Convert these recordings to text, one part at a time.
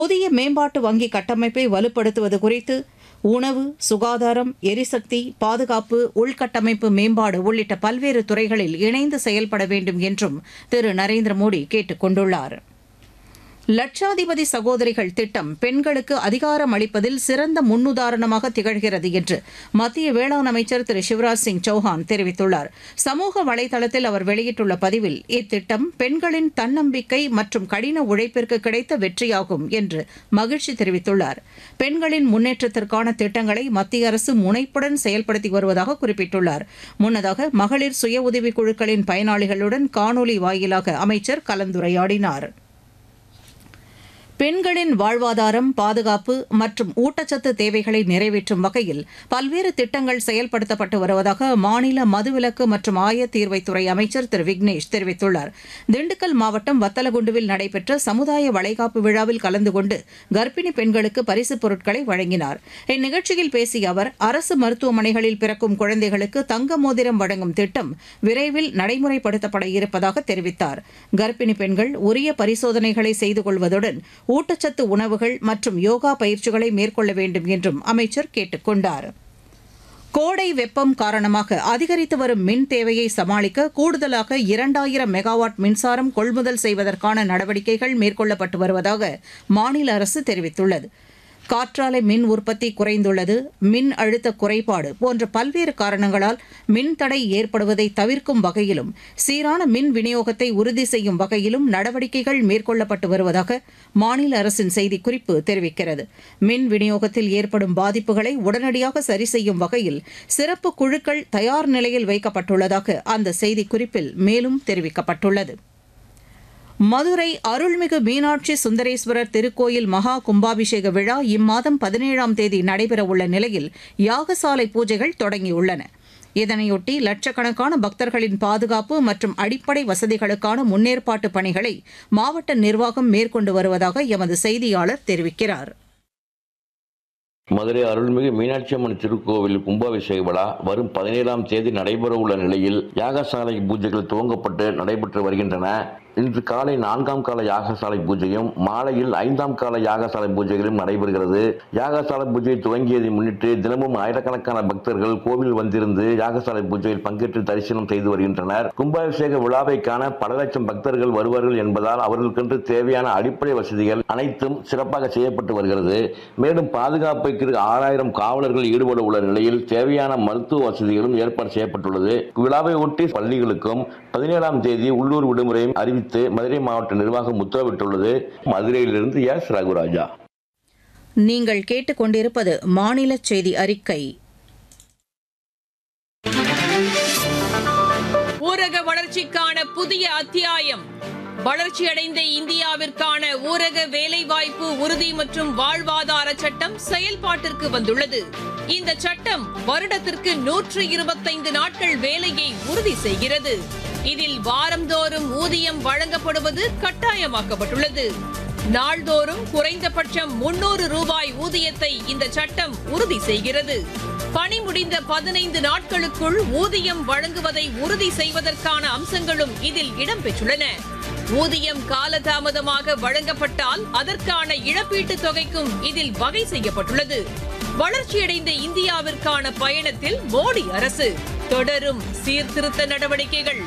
புதிய மேம்பாட்டு வங்கி கட்டமைப்பை வலுப்படுத்துவது குறித்து உணவு சுகாதாரம் எரிசக்தி பாதுகாப்பு உள்கட்டமைப்பு மேம்பாடு உள்ளிட்ட பல்வேறு துறைகளில் இணைந்து செயல்பட வேண்டும் என்றும் திரு நரேந்திர மோடி கேட்டுக் கொண்டுள்ளார் லட்சாதிபதி சகோதரிகள் திட்டம் பெண்களுக்கு அதிகாரம் அளிப்பதில் சிறந்த முன்னுதாரணமாக திகழ்கிறது என்று மத்திய வேளாண் அமைச்சர் திரு சிவராஜ் சிங் சௌஹான் தெரிவித்துள்ளார் சமூக வலைதளத்தில் அவர் வெளியிட்டுள்ள பதிவில் இத்திட்டம் பெண்களின் தன்னம்பிக்கை மற்றும் கடின உழைப்பிற்கு கிடைத்த வெற்றியாகும் என்று மகிழ்ச்சி தெரிவித்துள்ளார் பெண்களின் முன்னேற்றத்திற்கான திட்டங்களை மத்திய அரசு முனைப்புடன் செயல்படுத்தி வருவதாக குறிப்பிட்டுள்ளார் முன்னதாக மகளிர் சுய உதவிக் குழுக்களின் பயனாளிகளுடன் காணொலி வாயிலாக அமைச்சர் கலந்துரையாடினார் பெண்களின் வாழ்வாதாரம் பாதுகாப்பு மற்றும் ஊட்டச்சத்து தேவைகளை நிறைவேற்றும் வகையில் பல்வேறு திட்டங்கள் செயல்படுத்தப்பட்டு வருவதாக மாநில மதுவிலக்கு மற்றும் ஆயத்தீர்வைத்துறை அமைச்சர் திரு விக்னேஷ் தெரிவித்துள்ளார் திண்டுக்கல் மாவட்டம் வத்தலகுண்டுவில் நடைபெற்ற சமுதாய வளைகாப்பு விழாவில் கலந்து கொண்டு கர்ப்பிணி பெண்களுக்கு பரிசுப் பொருட்களை வழங்கினார் இந்நிகழ்ச்சியில் பேசிய அவர் அரசு மருத்துவமனைகளில் பிறக்கும் குழந்தைகளுக்கு தங்க மோதிரம் வழங்கும் திட்டம் விரைவில் நடைமுறைப்படுத்தப்பட இருப்பதாக தெரிவித்தார் கர்ப்பிணி பெண்கள் உரிய பரிசோதனைகளை செய்து கொள்வதுடன் ஊட்டச்சத்து உணவுகள் மற்றும் யோகா பயிற்சிகளை மேற்கொள்ள வேண்டும் என்றும் அமைச்சர் கேட்டுக் கொண்டார் கோடை வெப்பம் காரணமாக அதிகரித்து வரும் மின் தேவையை சமாளிக்க கூடுதலாக இரண்டாயிரம் மெகாவாட் மின்சாரம் கொள்முதல் செய்வதற்கான நடவடிக்கைகள் மேற்கொள்ளப்பட்டு வருவதாக மாநில அரசு தெரிவித்துள்ளது காற்றாலை மின் உற்பத்தி குறைந்துள்ளது மின் அழுத்த குறைபாடு போன்ற பல்வேறு காரணங்களால் மின் தடை ஏற்படுவதை தவிர்க்கும் வகையிலும் சீரான மின் விநியோகத்தை உறுதி செய்யும் வகையிலும் நடவடிக்கைகள் மேற்கொள்ளப்பட்டு வருவதாக மாநில அரசின் செய்திக்குறிப்பு தெரிவிக்கிறது மின் விநியோகத்தில் ஏற்படும் பாதிப்புகளை உடனடியாக சரி செய்யும் வகையில் சிறப்பு குழுக்கள் தயார் நிலையில் வைக்கப்பட்டுள்ளதாக அந்த செய்திக்குறிப்பில் மேலும் தெரிவிக்கப்பட்டுள்ளது மதுரை அருள்மிகு மீனாட்சி சுந்தரேஸ்வரர் திருக்கோயில் மகா கும்பாபிஷேக விழா இம்மாதம் பதினேழாம் தேதி நடைபெறவுள்ள நிலையில் யாகசாலை பூஜைகள் தொடங்கியுள்ளன இதனையொட்டி லட்சக்கணக்கான பக்தர்களின் பாதுகாப்பு மற்றும் அடிப்படை வசதிகளுக்கான முன்னேற்பாட்டு பணிகளை மாவட்ட நிர்வாகம் மேற்கொண்டு வருவதாக எமது செய்தியாளர் தெரிவிக்கிறார் மதுரை அருள்மிகு மீனாட்சி அம்மன் திருக்கோவில் கும்பாபிஷேக விழா வரும் பதினேழாம் தேதி நடைபெற உள்ள நிலையில் யாகசாலை பூஜைகள் துவங்கப்பட்டு நடைபெற்று வருகின்றன இன்று காலை நான்காம் கால யாகசாலை பூஜையும் மாலையில் ஐந்தாம் கால யாகசாலை பூஜைகளும் நடைபெறுகிறது யாகசாலை பூஜை துவங்கியதை முன்னிட்டு தினமும் ஆயிரக்கணக்கான பக்தர்கள் கோவில் வந்திருந்து யாகசாலை பூஜையில் பங்கேற்று தரிசனம் செய்து வருகின்றனர் கும்பாபிஷேக விழாவை காண பல லட்சம் பக்தர்கள் வருவார்கள் என்பதால் அவர்களுக்கென்று தேவையான அடிப்படை வசதிகள் அனைத்தும் சிறப்பாக செய்யப்பட்டு வருகிறது மேலும் பாதுகாப்புக்கு ஆறாயிரம் காவலர்கள் ஈடுபட உள்ள நிலையில் தேவையான மருத்துவ வசதிகளும் ஏற்பாடு செய்யப்பட்டுள்ளது விழாவை ஒட்டி பள்ளிகளுக்கும் பதினேழாம் தேதி உள்ளூர் விடுமுறையும் அறிவித்து மதுரை மாவட்ட நிர்வாகம் உத்தரவிட்டுள்ளது மதுரையிலிருந்து எஸ் ரகுராஜா நீங்கள் கேட்டுக்கொண்டிருப்பது மாநில செய்தி அறிக்கை ஊரக வளர்ச்சிக்கான புதிய அத்தியாயம் வளர்ச்சியடைந்த இந்தியாவிற்கான ஊரக வேலைவாய்ப்பு உறுதி மற்றும் வாழ்வாதார சட்டம் செயல்பாட்டிற்கு வந்துள்ளது இந்த சட்டம் வருடத்திற்கு நூற்று இருபத்தைந்து நாட்கள் வேலையை உறுதி செய்கிறது இதில் வாரந்தோறும் ஊதியம் வழங்கப்படுவது கட்டாயமாக்கப்பட்டுள்ளது நாள்தோறும் குறைந்தபட்சம் முன்னூறு ரூபாய் ஊதியத்தை இந்த சட்டம் உறுதி செய்கிறது பணி முடிந்த பதினைந்து நாட்களுக்குள் ஊதியம் வழங்குவதை உறுதி செய்வதற்கான அம்சங்களும் இதில் இடம்பெற்றுள்ளன ஊதியம் காலதாமதமாக வழங்கப்பட்டால் அதற்கான இழப்பீட்டுத் தொகைக்கும் இதில் வகை செய்யப்பட்டுள்ளது வளர்ச்சியடைந்த இந்தியாவிற்கான பயணத்தில் மோடி அரசு தொடரும் சீர்திருத்த நடவடிக்கைகள்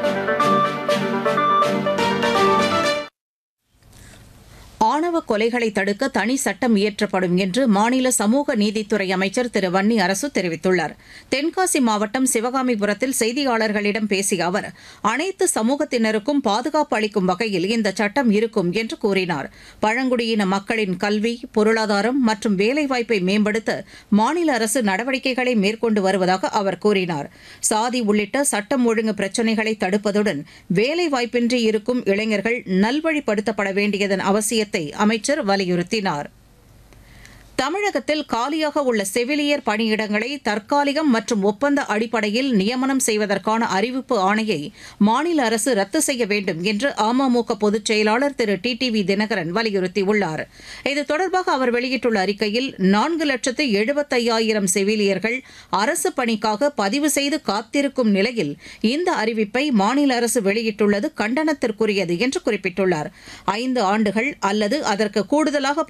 ஆணவ கொலைகளை தடுக்க தனி சட்டம் இயற்றப்படும் என்று மாநில சமூக நீதித்துறை அமைச்சர் திரு வன்னி அரசு தெரிவித்துள்ளார் தென்காசி மாவட்டம் சிவகாமிபுரத்தில் செய்தியாளர்களிடம் பேசிய அவர் அனைத்து சமூகத்தினருக்கும் பாதுகாப்பு அளிக்கும் வகையில் இந்த சட்டம் இருக்கும் என்று கூறினார் பழங்குடியின மக்களின் கல்வி பொருளாதாரம் மற்றும் வேலைவாய்ப்பை மேம்படுத்த மாநில அரசு நடவடிக்கைகளை மேற்கொண்டு வருவதாக அவர் கூறினார் சாதி உள்ளிட்ட சட்டம் ஒழுங்கு பிரச்சினைகளை தடுப்பதுடன் வேலைவாய்ப்பின்றி இருக்கும் இளைஞர்கள் நல்வழிப்படுத்தப்பட வேண்டியதன் அவசியத்தை அமைச்சர் வலியுறுத்தினார் தமிழகத்தில் காலியாக உள்ள செவிலியர் பணியிடங்களை தற்காலிகம் மற்றும் ஒப்பந்த அடிப்படையில் நியமனம் செய்வதற்கான அறிவிப்பு ஆணையை மாநில அரசு ரத்து செய்ய வேண்டும் என்று அமமுக பொதுச் செயலாளர் Thiru T T V Dhinakaran வலியுறுத்தியுள்ளார் இது தொடர்பாக அவர் வெளியிட்டுள்ள அறிக்கையில் நான்கு லட்சத்து எழுபத்தையாயிரம் செவிலியர்கள் அரசு பணிக்காக பதிவு செய்து காத்திருக்கும் நிலையில் இந்த அறிவிப்பை மாநில அரசு வெளியிட்டுள்ளது கண்டனத்திற்குரியது என்று குறிப்பிட்டுள்ளார் ஐந்து ஆண்டுகள் அல்லது அதற்கு கூடுதலாக